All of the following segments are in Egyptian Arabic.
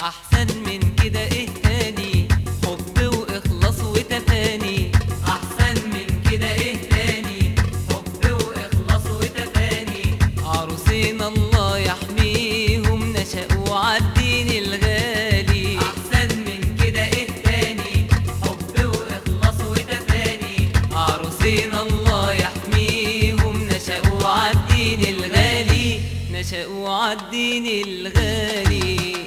احسن من كده ايه تاني حب واخلاص وتفاني احسن من كده ايه تاني حب واخلاص وتفاني عروسين الله يحميهم نشأوا عالدين الغالي احسن من كده ايه تاني حب واخلاص وتفاني عروسين الله يحميهم نشأوا عالدين الغالي نشأوا عالدين الغالي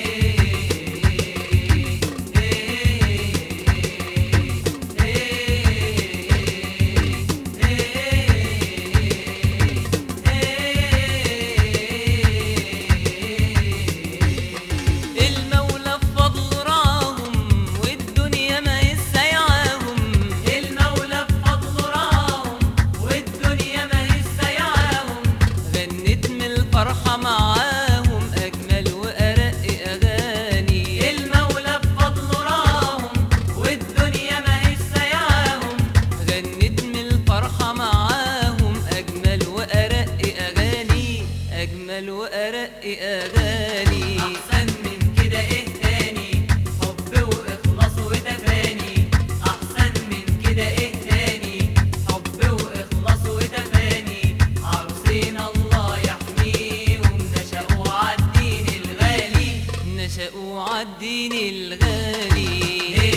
المولى بفضل رعاهم والدنيا ما يسيعاهم المولى بفضله راهم والدنيا ما هي سايعاهم غنت من الفرحة معاهم أجمل وأرق أغاني المولى بفضله راهم والدنيا ما هي سايعاهم غنت من الفرحة معاهم أجمل وأرق أغاني أجمل وأرق أغاني احسن من كده ايه تاني حب واخلاص وتفاني احسن من كده ايه تاني حب واخلاص وتفاني عروسين الله يحميهم نشأوا عالدين الغالي نشأوا عالدين الغالي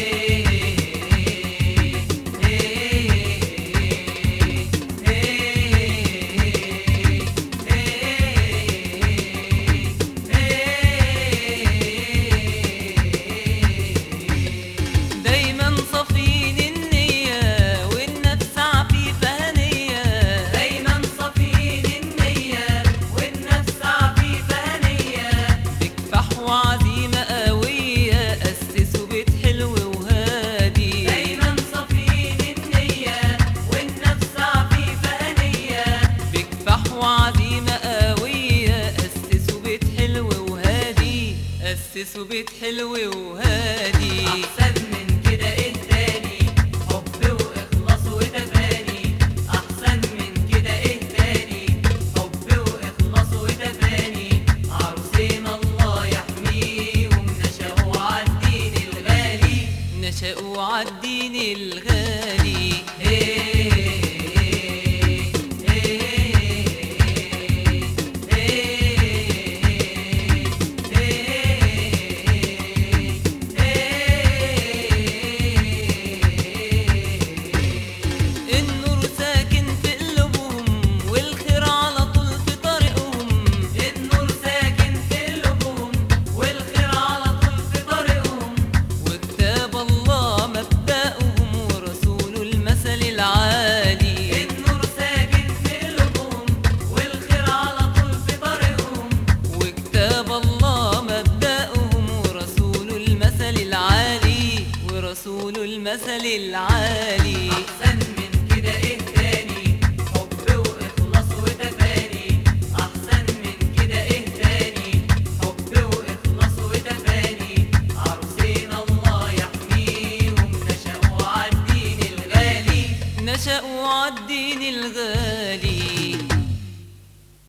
دايما صفين النية والنفس عفيفة هنية دايما صفين النية والنفس عفيفة هنية بكفح وعزيمة قوية أسسوا بيت حلو وهادي دايما صفين النية والنفس عفيفة هنية بكفح وعزيمة قوية أسسوا بيت حلو وهادي أسسوا بيت حلو وهادي أحسن من كده إيه تاني حب وإخلاص وتفاني أحسن من كده إيه تاني حب وإخلاص وتفاني عروسين الله يحميهم نشأوا عالدين الغالي نشأوا عالدين الغالي النور ساكن في قلوبهم والخير على طول في طريقهم النور ساكن في قلوبهم والخير على طول في طريقهم وكتاب الله مبدأهم ورسوله المثل العالي النور ساكن في قلوبهم والخير على طول في طريقهم وكتاب الله مبدأهم ورسوله المثل العالي ورسوله المثل العالي أحسن